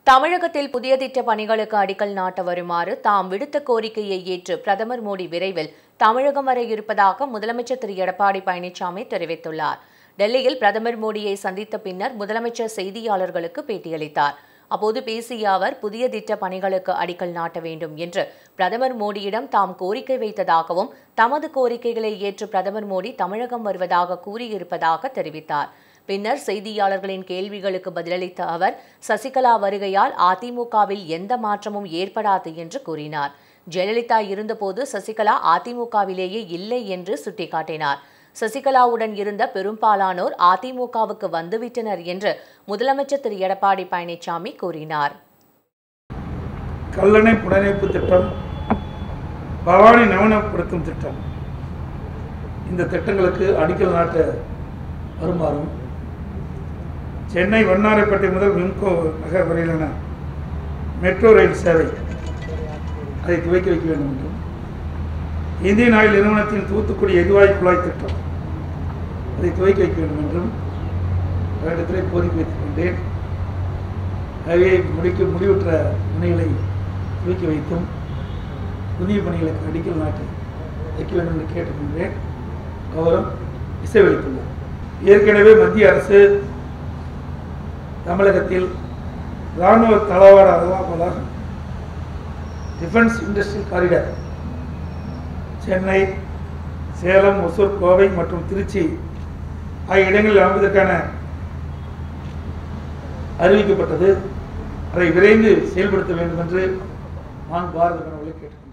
தமிழகத்தில் புதிய திட்ட பணிகளுக்கு அடிக்கல் நாட்ட வருமாறு தாம் விடுத்த கோரிக்கையை ஏற்று பிரதமர் மோடி விரைவில் தமிழகம் வர இருப்பதாக முதலமைச்சர் திரு எடப்பாடி பழனிசாமி தெரிவித்துள்ளார் டெல்லியில் பிரதமர் மோடியை சந்தித்த பின்னர் முதலமைச்சர் செய்தியாளர்களுக்கு பேட்டியளித்தார் அப்போது பேசிய அவர் புதிய திட்ட பணிகளுக்கு அடிக்கல் நாட்ட வேண்டும் என்று பிரதமர் மோடியிடம் தாம் கோரிக்கை வைத்ததாகவும் தமது கோரிக்கைகளை ஏற்று பிரதமர் மோடி தமிழகம் வருவதாக கூறியிருப்பதாக தெரிவித்தார் பின்னர் செய்தியாளர்களின் கேள்விகளுக்கு பதிலளித்த அவர் சசிகலா வருகையால் அதிமுகவில் எந்த மாற்றமும் ஏற்படாது என்று கூறினார் ஜெயலலிதா இருந்தபோது சசிகலா அதிமுகவிலேயே இல்லை என்று சுட்டிக்காட்டினார் சசிகலாவுடன் இருந்த பெரும்பாலானோர் அதிமுகவுக்கு வந்துவிட்டனர் என்று முதலமைச்சர் திரு எடப்பாடி பழனிசாமி கூறினார் கல்லணை புனரமைப்பு திட்டம் பவானி நவீனப்படுத்தும் திட்டம் இந்த திட்டங்களுக்கு அடிக்கல் நாட்ட வருமாறும் சென்னை வண்ணாரைப்பேட்டை முதல் விம்கோ நகர் வரையிலான மெட்ரோ ரயில் சேவை அதை துவக்கி வைக்க வேண்டும் என்றும் இந்தியன் ஆயில் நிறுவனத்தின் தூத்துக்குடி எரிவாயு குழாய் திட்டம் அதை துவக்கி வைக்க வேண்டும் என்றும் இடத்திலே கோரிக்கை வைத்துக் கொண்டேன் ஆகவே முடிக்க முடிவுற்ற பணிகளை துவக்கி வைத்தும் புதிய பணிகளுக்கு அடிக்கல் நாட்டி வைக்க வேண்டும் என்று கேட்டுக்கொண்டேன் அவரும் இசைவளித்துள்ளார் ஏற்கனவே மத்திய அரசு தமிழகத்தில் இராணுவ தளவாட அலுவலகம் defence industrial corridor Chennai Salem Hosur Kovai மற்றும் திருச்சி ஆகிய இடங்களில் அமைப்பதற்கான அறிவிக்கப்பட்டது அதை விரைந்து செயல்படுத்த வேண்டும் என்று நான் பாரத கனவுகளை கேட்டுக்கொண்டேன்